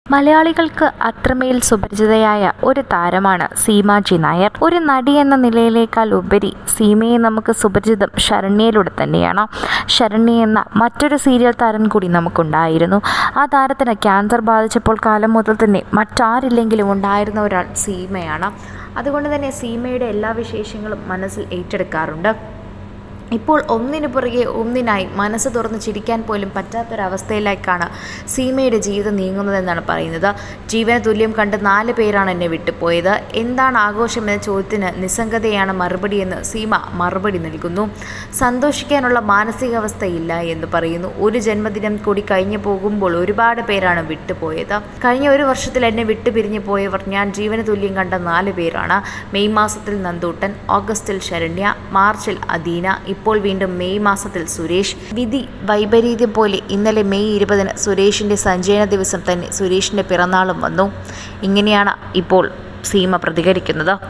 മലയാളികൾക്ക് അത്രമേൽ സുപരിചിതയായ ഒരു താരമാണ് സീമാജി നായർ ഒരു നടി എന്ന നിലയിലേക്കാൾ ഉപരി സീമയെ നമുക്ക് സുപരിചിതം ശരണ്യയിലൂടെ തന്നെയാണ് ശരണ്യ എന്ന മറ്റൊരു സീരിയൽ താരം കൂടി നമുക്കുണ്ടായിരുന്നു ആ താരത്തിന് ക്യാൻസർ ബാധിച്ചപ്പോൾ കാലം മുതൽ തന്നെ മറ്റാരില്ലെങ്കിലും ഉണ്ടായിരുന്ന ഒരാൾ സീമയാണ് അതുകൊണ്ട് തന്നെ സീമയുടെ എല്ലാ വിശേഷങ്ങളും മനസ്സിൽ ഏറ്റെടുക്കാറുണ്ട് ഇപ്പോൾ ഒന്നിനു പുറകെ ഒന്നിനായി മനസ്സ് തുറന്ന് ചിരിക്കാൻ പോലും പറ്റാത്തൊരവസ്ഥയിലേക്കാണ് സീമയുടെ ജീവിതം നീങ്ങുന്നതെന്നാണ് പറയുന്നത് ജീവന തുല്യം കണ്ട് നാല് പേരാണ് എന്നെ വിട്ടുപോയത് എന്താണ് ആഘോഷം എന്ന ചോദ്യത്തിന് നിസ്സംഗതയാണ് മറുപടിയെന്ന് സീമ മറുപടി നൽകുന്നു സന്തോഷിക്കാനുള്ള മാനസികാവസ്ഥയില്ല എന്ന് പറയുന്നു ഒരു ജന്മദിനം കൂടി കഴിഞ്ഞു പോകുമ്പോൾ ഒരുപാട് പേരാണ് വിട്ടുപോയത് കഴിഞ്ഞ ഒരു വർഷത്തിൽ എന്നെ വിട്ടുപിരിഞ്ഞു പോയവർ ഞാൻ ജീവന തുല്യം കണ്ട നാല് പേരാണ് മെയ് മാസത്തിൽ നന്ദൂട്ടൻ ഓഗസ്റ്റിൽ ശരണ്യ മാർച്ചിൽ അദീന ഇപ്പോൾ വീണ്ടും മെയ് മാസത്തിൽ സുരേഷ് വിധി വൈപരീത്യം പോലെ ഇന്നലെ മെയ് ഇരുപതിന് സുരേഷിൻ്റെ സഞ്ചയന ദിവസം തന്നെ സുരേഷിൻ്റെ പിറന്നാളും വന്നു ഇങ്ങനെയാണ് ഇപ്പോൾ സീമ പ്രതികരിക്കുന്നത്